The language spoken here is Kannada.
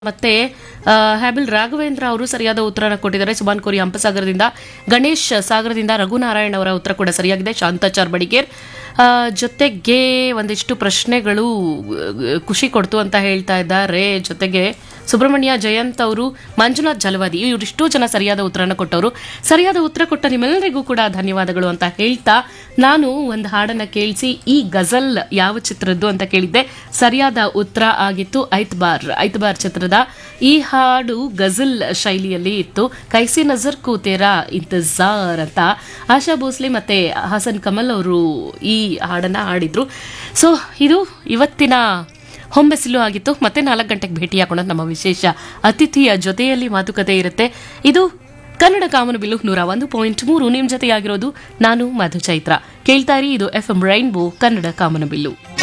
ಮತ್ತೆ ಆ, ಹ್ಯಾಬಿಲ್ ರಾಘವೇಂದ್ರ ಅವರು ಸರಿಯಾದ ಉತ್ತರನ ಕೊಟ್ಟಿದ್ದಾರೆ ಸುಬಾನ್ ಕೋರಿ ಹಂಪಸಾಗರದಿಂದ ಗಣೇಶ್ ಸಾಗರದಿಂದ ರಘುನಾರಾಯಣ್ ಅವರ ಉತ್ತರ ಕೂಡ ಸರಿಯಾಗಿದೆ ಶಾಂತಾಚಾರ್ ಬಡಿಗೇರ್ ಆ, ಜೊತೆಗೆ ಒಂದಿಷ್ಟು ಪ್ರಶ್ನೆಗಳು ಆ, ಖುಷಿ ಕೊಡ್ತು ಅಂತ ಹೇಳ್ತಾ ಇದ್ದಾರೆ ಜೊತೆಗೆ ಸುಬ್ರಹ್ಮಣ್ಯ ಜಯಂತ್ ಅವರು ಮಂಜುನಾಥ್ ಜಲವಾದಿ ಇವರಿಷ್ಟು ಜನ ಸರಿಯಾದ ಉತ್ತರನ ಕೊಟ್ಟವರು ಸರಿಯಾದ ಉತ್ತರ ಕೊಟ್ಟ ನಿಮ್ಮೆಲ್ಲರಿಗೂ ಕೂಡ ಧನ್ಯವಾದಗಳು ಅಂತ ಹೇಳ್ತಾ ನಾನು ಒಂದು ಹಾಡನ್ನ ಕೇಳಿಸಿ ಈ ಗಜಲ್ ಯಾವ ಚಿತ್ರದ್ದು ಅಂತ ಕೇಳಿದ್ದೆ ಸರಿಯಾದ ಉತ್ತರ ಆಗಿತ್ತು ಐತ್ಬಾರ್ ಐತ್ಬಾರ್ ಚಿತ್ರದ ಈ ಹಾಡು ಗಜಲ್ ಶೈಲಿಯಲ್ಲಿ ಇತ್ತು ಕೈಸಿ ನಜರ್ ಕೂತೇರಾ ಇಂತಜಾರ್ ಅಂತ ಆಶಾ ಭೋಸ್ಲೆ ಮತ್ತೆ ಹಾಸನ್ ಕಮಲ್ ಅವರು ಈ ಹಾಡನ್ನ ಹಾಡಿದ್ರು ಸೊ ಇದು ಇವತ್ತಿನ ಹೊಂಬೆಸಿಲು ಆಗಿತ್ತು ಮತ್ತೆ ನಾಲ್ಕು ಗಂಟೆಗೆ ಭೇಟಿ ಹಾಕೋಣ ನಮ್ಮ ವಿಶೇಷ ಅತಿಥಿಯ ಜೊತೆಯಲ್ಲಿ ಮಾತುಕತೆ ಇರುತ್ತೆ ಇದು ಕನ್ನಡ ಕಾಮನಬಿಲ್ಲು ನೂರ ಒಂದು ಪಾಯಿಂಟ್ ಮೂರು ನಿಮ್ಮ ಜೊತೆಯಾಗಿರೋದು ನಾನು ಮಧು ಚೈತ್ರ ಕೇಳ್ತಾ ಇರಿ ಇದು ಎಫ್ ಎಂ ರೈನ್ಬೋ ಕನ್ನಡ ಕಾಮನಬಿಲ್ಲು